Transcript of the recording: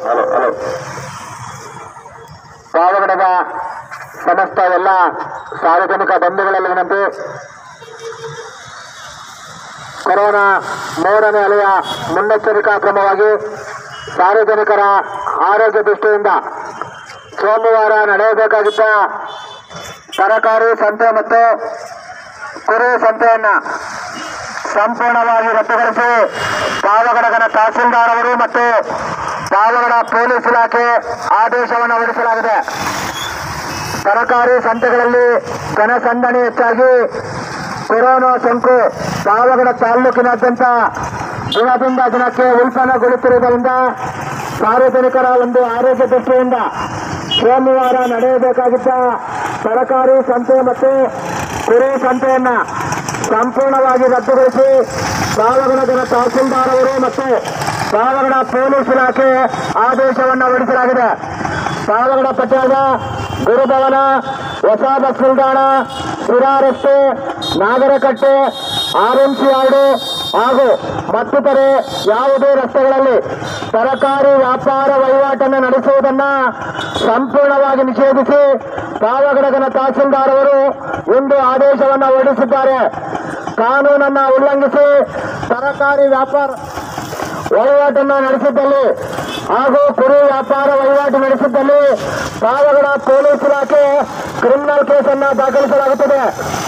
hello hello ಪಾವಗಡದ ಸಮಸ್ತ ಎಲ್ಲ ಸಾರ್ವಜನಿಕ ಬಂಧುಗಳಲ್ಲಿ ವಿನಂತಿ ಕೊರೋನಾ ಮೂರನೇ ಅಲೆಯ ಮುನ್ನೆಚ್ಚರಿಕಾ ಕ್ರಮವಾಗಿ ಸಾರ್ವಜನಿಕರ ಆರೋಗ್ಯ ದೃಷ್ಟಿಯಿಂದ ಸೋಮವಾರ ನಡೆಯಬೇಕಾಗಿದ್ದ ತರಕಾರಿ ಸಂತೆ ಮತ್ತು ಕುರಿ ಸಂತೆಯನ್ನ ಸಂಪೂರ್ಣವಾಗಿ ರದ್ದುಗೊಳಿಸಿ ಪಾವಗಡಗನ ತಹಸೀಲ್ದಾರ್ ಅವರು ಮತ್ತು ಪಾವಗಡ ಪೊಲೀಸ್ ಇಲಾಖೆ ಆದೇಶವನ್ನು ಹೊರಡಿಸಲಾಗಿದೆ ತರಕಾರಿ ಸಂತೆಗಳಲ್ಲಿ ಜನಸಂದಣಿ ಹೆಚ್ಚಾಗಿ ಕೊರೋನಾ ಸೋಂಕು ಪಾವಗಡ ತಾಲೂಕಿನಾದ್ಯಂತ ದಿನದಿಂದ ದಿನಕ್ಕೆ ಉಲ್ಬಣಗೊಳ್ಳುತ್ತಿರುವುದರಿಂದ ಸಾರ್ವಜನಿಕರ ಒಂದು ಆರೋಗ್ಯ ದೃಷ್ಟಿಯಿಂದ ಸೋಮವಾರ ನಡೆಯಬೇಕಾಗಿದ್ದ ತರಕಾರಿ ಸಂತೆ ಮತ್ತು ಕುರಿ ಸಂತೆಯನ್ನ ಸಂಪೂರ್ಣವಾಗಿ ರದ್ದುಗೊಳಿಸಿ ಪಾವಗಡದ ತಹಸೀಲ್ದಾರ್ ಅವರು ಮತ್ತು ಪಾವಗಡ ಪೊಲೀಸ್ ಇಲಾಖೆ ಆದೇಶವನ್ನು ಹೊರಡಿಸಲಾಗಿದೆ ಪಾವಗಡ ಪಟ್ಟಣದ ಗುರುಭವನ ಹೊಸ ಬಸ್ ನಿಲ್ದಾಣ ಶಿರಾ ರಸ್ತೆ ನಾಗರಕಟ್ಟೆ ಆರ್ಎಂಸಿ ಆರ್ಡು ಹಾಗೂ ಮತ್ತಿತರೆ ಯಾವುದೇ ರಸ್ತೆಗಳಲ್ಲಿ ತರಕಾರಿ ವ್ಯಾಪಾರ ವಹಿವಾಟನ್ನು ನಡೆಸುವುದನ್ನ ಸಂಪೂರ್ಣವಾಗಿ ನಿಷೇಧಿಸಿ ಪಾವಗಡಗನ ತಹಸೀಲ್ದಾರ್ ಅವರು ಒಂದು ಆದೇಶವನ್ನು ಹೊರಡಿಸಿದ್ದಾರೆ ಕಾನೂನನ್ನ ಉಲ್ಲಂಘಿಸಿ ತರಕಾರಿ ವ್ಯಾಪಾರ ವಹಿವಾಟನ್ನು ನಡೆಸಿದ್ದಲ್ಲಿ ಹಾಗೂ ಕುರಿ ವ್ಯಾಪಾರ ವಹಿವಾಟು ನಡೆಸಿದ್ದಲ್ಲಿ ಪಾವಗಡ ಪೊಲೀಸ್ ಇಲಾಖೆ ಕ್ರಿಮಿನಲ್ ಕೇಸನ್ನ ದಾಖಲಿಸಲಾಗುತ್ತದೆ